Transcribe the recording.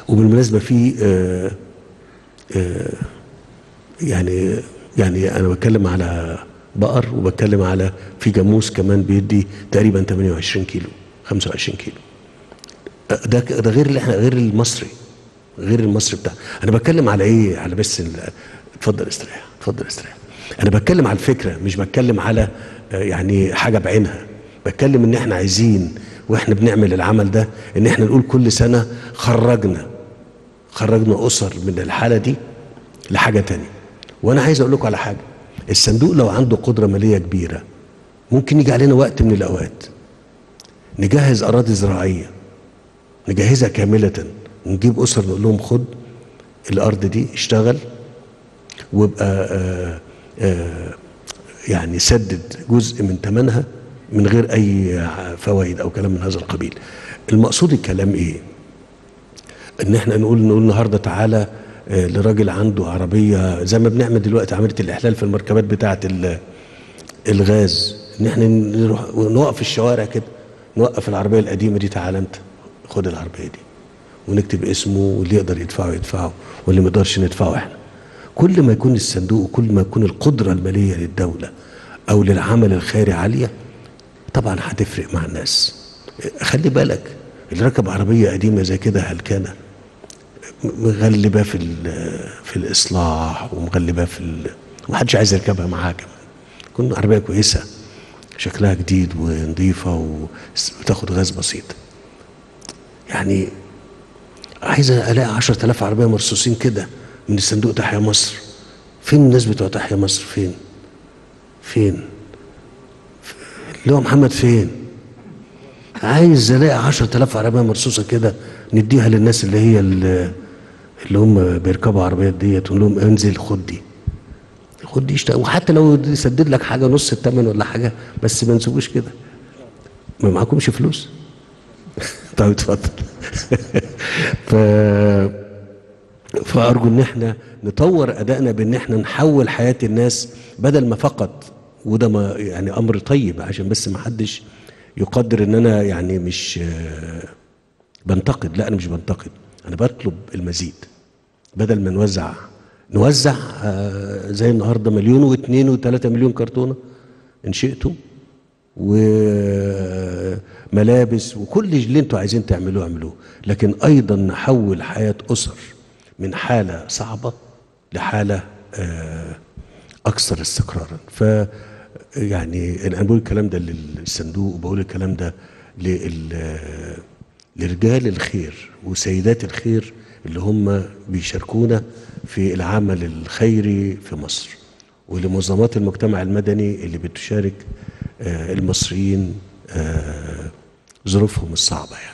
وبالمناسبه في آه آه يعني يعني انا بتكلم على بقر وبتكلم على في جاموس كمان بيدي تقريبا 28 كيلو 25 كيلو آه، ده ده غير اللي احنا غير المصري غير المصري بتاع انا بتكلم على ايه على بس ال- اتفضل استريح اتفضل استريح انا بتكلم على الفكره مش بتكلم على آه، يعني حاجه بعينها بتكلم ان احنا عايزين واحنا بنعمل العمل ده ان احنا نقول كل سنه خرجنا خرجنا اسر من الحاله دي لحاجه تانية وانا عايز اقول لكم على حاجه الصندوق لو عنده قدره ماليه كبيره ممكن يجي علينا وقت من الاوقات نجهز اراضي زراعيه نجهزها كامله ونجيب اسر نقول لهم خد الارض دي اشتغل وابقى آه آه يعني سدد جزء من ثمنها من غير اي فوائد او كلام من هذا القبيل المقصود الكلام ايه ان احنا نقول نقول النهارده تعالى آه، لراجل عنده عربيه زي ما بنعمل دلوقتي عمليه الاحلال في المركبات بتاعه ال- الغاز ان احنا نروح نوقف في الشوارع كده نوقف العربيه القديمه دي تعالى انت خد العربيه دي ونكتب اسمه واللي يقدر يدفعه يدفعه واللي ما يقدرش ندفعه احنا كل ما يكون الصندوق وكل ما يكون القدره الماليه للدوله او للعمل الخيري عاليه طبعا هتفرق مع الناس خلي بالك اللي ركب عربيه قديمه زي كده هلكانه مغلبه في ال- في الاصلاح ومغلبه في ال... ومحدش عايز يركبها معاها كمان تكون عربيه كويسه شكلها جديد ونظيفه وتاخد غاز بسيط يعني عايز الاقي 10000 عربيه مرصوصين كده من الصندوق تحيا مصر فين الناس بتوع تحيا مصر فين فين اللي هو محمد فين عايز الاقي 10000 عربيه مرصوصه كده نديها للناس اللي هي اللي اللي هم بيركبوا عربيات ديت ونقول لهم انزل خد دي خد دي اشتغل وحتى لو يسدد لك حاجه نص الثمن ولا حاجه بس ما نسيبوش كده ما معكمش فلوس طيب اتفضل ف فارجو ان احنا نطور ادائنا بان احنا نحول حياه الناس بدل ما فقط وده ما يعني امر طيب عشان بس ما حدش يقدر ان انا يعني مش آه، بنتقد لا انا مش بنتقد انا بطلب المزيد بدل ما نوزع نوزع آه، زي النهارده مليون واثنين وثلاثة مليون كرتونه ان شئتوا وملابس وكل اللي انتوا عايزين تعملوه اعملوه لكن ايضا نحول حياه اسر من حاله صعبه لحاله آه، اكثر استقرارا ف يعني انا بقول الكلام ده للصندوق وبقول الكلام ده لل لرجال الخير وسيدات الخير اللي هم بيشاركونا في العمل الخيري في مصر ولمنظمات المجتمع المدني اللي بتشارك آه، المصريين آه، ظروفهم الصعبه يعني